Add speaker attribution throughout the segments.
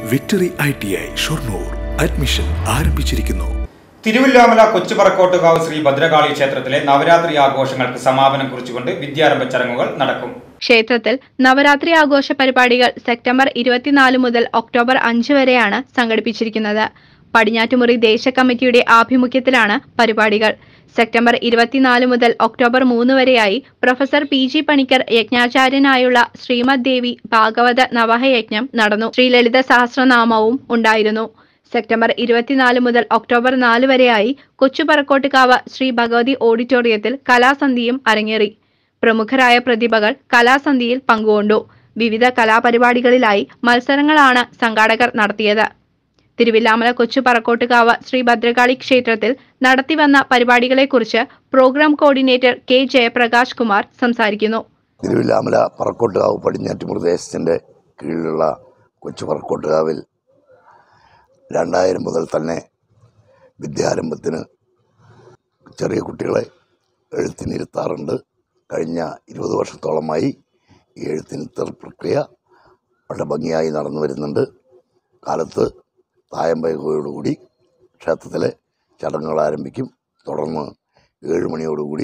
Speaker 1: victory I T I Shoranur admission ആരംഭിച്ചിരിക്കുന്നു
Speaker 2: തിരുവല്ലാമല കൊച്ചുപറക്കോട്ടുകാവ് ശ്രീ ഭദ്രകാളി ക്ഷേത്രത്തിലെ നവരാത്രി ആഘോഷങ്ങൾക്ക് സമാപനം കുറിച്ചുകൊണ്ട് വിദ്യാരംഭ ചടങ്ങുകൾ നടക്കും
Speaker 3: ക്ഷേത്രത്തിൽ നവരാത്രി ആഘോഷ പരിപാടികൾ സെപ്റ്റംബർ ഇരുപത്തിനാല് മുതൽ ഒക്ടോബർ അഞ്ച് വരെയാണ് സംഘടിപ്പിച്ചിരിക്കുന്നത് പടിഞ്ഞാറ്റുമുറി ദേശ കമ്മിറ്റിയുടെ ആഭിമുഖ്യത്തിലാണ് പരിപാടികൾ സെപ്റ്റംബർ ഇരുപത്തിനാല് മുതൽ ഒക്ടോബർ മൂന്ന് വരെയായി പ്രൊഫസർ പി ജി പണിക്കർ യജ്ഞാചാര്യനായുള്ള ശ്രീമദ് ദേവി ഭാഗവത നവഹയജ്ഞം നടന്നു ശ്രീലളിത സഹസ്രനാമവും ഉണ്ടായിരുന്നു സെപ്റ്റംബർ ഇരുപത്തിനാല് മുതൽ ഒക്ടോബർ നാല് വരെയായി കൊച്ചുപറക്കോട്ടുകാവ് ശ്രീ ഭഗവതി ഓഡിറ്റോറിയത്തിൽ കലാസന്ധിയും അരങ്ങേറി പ്രമുഖരായ പ്രതിഭകൾ കലാസന്ധിയിൽ പങ്കുകൊണ്ടു വിവിധ കലാപരിപാടികളിലായി മത്സരങ്ങളാണ് സംഘാടകർ നടത്തിയത് തിരുവില്ലാമല കൊച്ചു പറക്കോട്ടുകാവ് ശ്രീ ഭദ്രകാളി ക്ഷേത്രത്തിൽ നടത്തിവന്ന പരിപാടികളെക്കുറിച്ച് programme coordinator K Jayaprakash Kumar സംസാരിക്കുന്നു
Speaker 4: തിരുവില്ലാമല പറക്കോട്ടുകാവ് പടിഞ്ഞാറ്റുമുറി ദേശത്തിൻ്റെ കീഴിലുള്ള കൊച്ചു പറക്കോട്ടുകാവിൽ രണ്ടായിരം മുതൽ തന്നെ വിദ്യാരംഭത്തിന് ചെറിയ കുട്ടികളെ എഴുത്തിനിരുത്താറുണ്ട് കഴിഞ്ഞ ഇരുപത് വർഷത്തോളമായി ഈ എഴുത്തിനിരുത്തൽ പ്രക്രിയ വളരെ ഭംഗിയായി നടന്നു വരുന്നുണ്ട് കാലത്ത് തായമ്പയോടുകൂടി ക്ഷേത്രത്തിലെ ചടങ്ങുകൾ ആരംഭിക്കും തുടർന്ന് ഏഴ് മണിയോടുകൂടി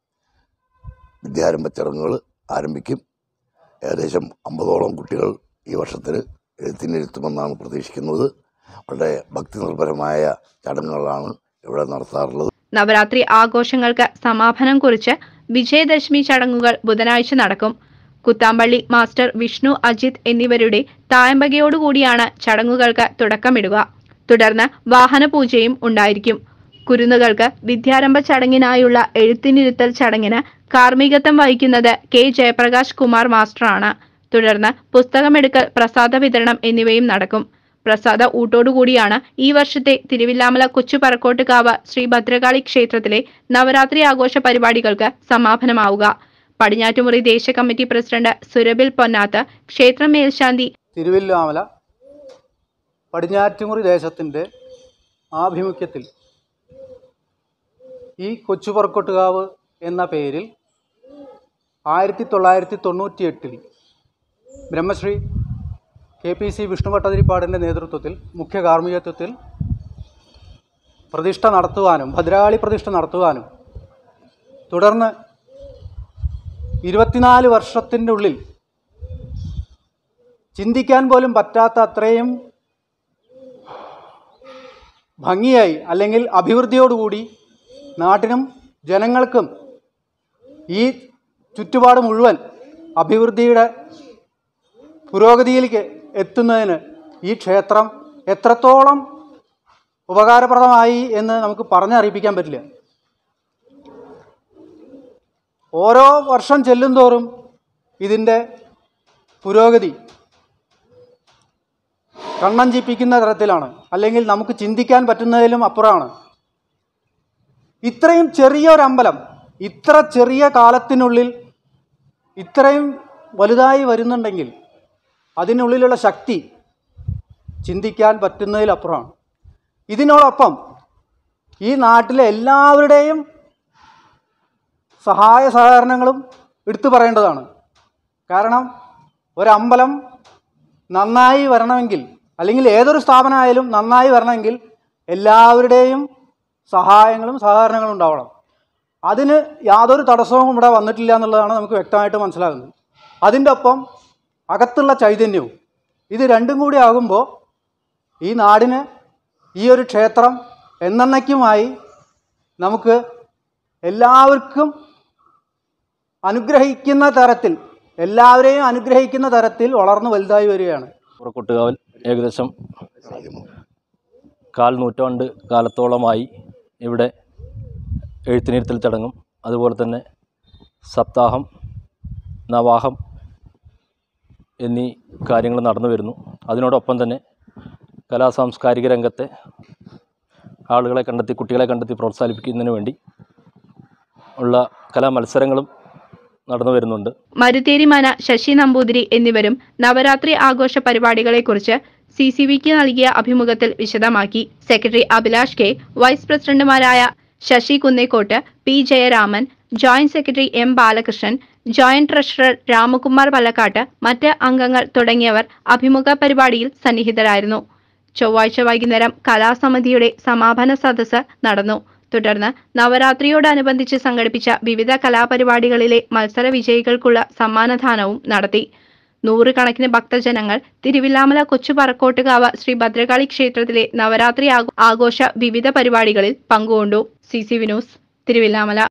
Speaker 4: വിദ്യാരംഭ ചടങ്ങുകൾ ആരംഭിക്കും ഏകദേശം അമ്പതോളം കുട്ടികൾ ഈ വർഷത്തിന് എഴുത്തിനിരുത്തുമെന്നാണ് പ്രതീക്ഷിക്കുന്നത് വളരെ ഭക്തി നിർഭരമായ ചടങ്ങുകളാണ് ഇവിടെ നടത്താറുള്ളത്
Speaker 3: നവരാത്രി ആഘോഷങ്ങൾക്ക് സമാപനം കുറിച്ച് വിജയദശമി ചടങ്ങുകൾ ബുധനാഴ്ച നടക്കും കുത്താമ്പള്ളി മാസ്റ്റർ വിഷ്ണു അജിത് എന്നിവരുടെ തായമ്പകയോടുകൂടിയാണ് ചടങ്ങുകൾക്ക് തുടക്കമിടുക തുടർന്ന് വാഹനപൂജയും ഉണ്ടായിരിക്കും കുരുന്നുകൾക്ക് വിദ്യാരംഭ ചടങ്ങിനായുള്ള എഴുത്തിനിരുത്തൽ ചടങ്ങിന് കാർമ്മികത്വം വഹിക്കുന്നത് കെ ജയപ്രകാശ് കുമാർ മാസ്റ്ററാണ് തുടർന്ന് പുസ്തകമെടുക്കൽ പ്രസാദ വിതരണം എന്നിവയും നടക്കും പ്രസാദ ഊട്ടോടുകൂടിയാണ് ഈ വർഷത്തെ തിരുവില്ലാമല കൊച്ചു പറക്കോട്ടുകാവ് ശ്രീ ഭദ്രകാളി ക്ഷേത്രത്തിലെ നവരാത്രി ആഘോഷ പരിപാടികൾക്ക് സമാപനമാവുക പടിഞ്ഞാറ്റുമുറി ദേശ കമ്മിറ്റി പ്രസിഡന്റ് സുരബിൽ പൊന്നാത്ത് ക്ഷേത്ര മേൽശാന്തി
Speaker 5: തിരുവല്ലാമല പടിഞ്ഞാറ്റുമുറി ദേശത്തിൻ്റെ ആഭിമുഖ്യത്തിൽ ഈ കൊച്ചുപറക്കൊട്ടുകാവ് എന്ന പേരിൽ ആയിരത്തി തൊള്ളായിരത്തി തൊണ്ണൂറ്റി എട്ടിൽ Brahmashri K P C Vishnu ഭട്ടതിരിപ്പാടിൻ്റെ നേതൃത്വത്തിൽ മുഖ്യ കാർമ്മികത്വത്തിൽ പ്രതിഷ്ഠ നടത്തുവാനും ഭദ്രകാളി പ്രതിഷ്ഠ നടത്തുവാനും തുടർന്ന് ഇരുപത്തിനാല് വർഷത്തിൻ്റെ ഉള്ളിൽ ചിന്തിക്കാൻ പോലും പറ്റാത്ത അത്രയും ഭംഗിയായി അല്ലെങ്കിൽ അഭിവൃദ്ധിയോടുകൂടി നാട്ടിനും ജനങ്ങൾക്കും ഈ ചുറ്റുപാട് മുഴുവൻ അഭിവൃദ്ധിയുടെ പുരോഗതിയിലേക്ക് എത്തുന്നതിന് ഈ ക്ഷേത്രം എത്രത്തോളം ഉപകാരപ്രദമായി എന്ന് നമുക്ക് പറഞ്ഞറിയിപ്പിക്കാൻ പറ്റില്ല ഓരോ വർഷം ചെല്ലുന്തോറും ഇതിൻ്റെ പുരോഗതി കണ്ണഞ്ചിപ്പിക്കുന്ന തരത്തിലാണ് അല്ലെങ്കിൽ നമുക്ക് ചിന്തിക്കാൻ പറ്റുന്നതിലും അപ്പുറമാണ് ഇത്രയും ചെറിയൊരു അമ്പലം ഇത്ര ചെറിയ കാലത്തിനുള്ളിൽ ഇത്രയും വലുതായി വരുന്നുണ്ടെങ്കിൽ അതിനുള്ളിലുള്ള ശക്തി ചിന്തിക്കാൻ പറ്റുന്നതിലപ്പുറമാണ് ഇതിനോടൊപ്പം ഈ നാട്ടിലെ എല്ലാവരുടെയും സഹായ സഹകരണങ്ങളും എടുത്തു പറയേണ്ടതാണ് കാരണം ഒരമ്പലം നന്നായി വരണമെങ്കിൽ അല്ലെങ്കിൽ ഏതൊരു സ്ഥാപനമായാലും നന്നായി വരണമെങ്കിൽ എല്ലാവരുടെയും സഹായങ്ങളും സഹകരണങ്ങളും ഉണ്ടാവണം അതിന് യാതൊരു തടസ്സവും ഇവിടെ വന്നിട്ടില്ല എന്നുള്ളതാണ് നമുക്ക് വ്യക്തമായിട്ട് മനസ്സിലാകുന്നത് അതിൻ്റെ ഒപ്പം അകത്തുള്ള ചൈതന്യവും ഇത് രണ്ടും കൂടി ആകുമ്പോൾ ഈ നാടിന് ഈ ഒരു ക്ഷേത്രം എന്നേക്കുമായി നമുക്ക് എല്ലാവർക്കും അനുഗ്രഹിക്കുന്ന തരത്തിൽ എല്ലാവരെയും അനുഗ്രഹിക്കുന്ന തരത്തിൽ വളർന്നു വലുതായി വരികയാണ്
Speaker 6: പുറക്കൊട്ടുകാവൽ ഏകദേശം കാൽ നൂറ്റാണ്ട് കാലത്തോളമായി ഇവിടെ എഴുത്തിനിരുത്തൽ ചടങ്ങും അതുപോലെ തന്നെ സപ്താഹം നവാഹം എന്നീ കാര്യങ്ങൾ നടന്നു വരുന്നു അതിനോടൊപ്പം തന്നെ കലാ സാംസ്കാരിക രംഗത്തെ ആളുകളെ കണ്ടെത്തി കുട്ടികളെ കണ്ടെത്തി പ്രോത്സാഹിപ്പിക്കുന്നതിന് വേണ്ടി ഉള്ള കലാമത്സരങ്ങളും നടന്നു വരുന്നുണ്ട്
Speaker 3: മരുതേരിമന ശശി നമ്പൂതിരി എന്നിവരും നവരാത്രി ആഘോഷ പരിപാടികളെക്കുറിച്ച് സി സി വിക്ക് നൽകിയ അഭിമുഖത്തിൽ വിശദമാക്കി സെക്രട്ടറി അഭിലാഷ് കെ വൈസ് പ്രസിഡന്റുമാരായ Sasi Kunnekkottu P Jayaraman joint secretary M Balakrishnan joint treasurer Ramakumar Pallakkattu മറ്റ് അംഗങ്ങൾ തുടങ്ങിയവർ അഭിമുഖ പരിപാടിയിൽ സന്നിഹിതരായിരുന്നു ചൊവ്വാഴ്ച വൈകുന്നേരം കലാസമിതിയുടെ സമാപന സദസ്സ് നടന്നു തുടർന്ന് നവരാത്രിയോടനുബന്ധിച്ച് സംഘടിപ്പിച്ച വിവിധ കലാപരിപാടികളിലെ മത്സര വിജയികൾക്കുള്ള സമ്മാനദാനവും നടത്തി നൂറുകണക്കിന് ഭക്തജനങ്ങൾ തിരുവില്ലാമല കൊച്ചു പറക്കോട്ടുകാവ് ശ്രീ ഭദ്രകാളി ക്ഷേത്രത്തിലെ നവരാത്രി ആഘോ- ആഘോഷ വിവിധ പരിപാടികളിൽ പങ്കുകൊണ്ടു സി സി വിനോസ് തിരുവില്ലാമല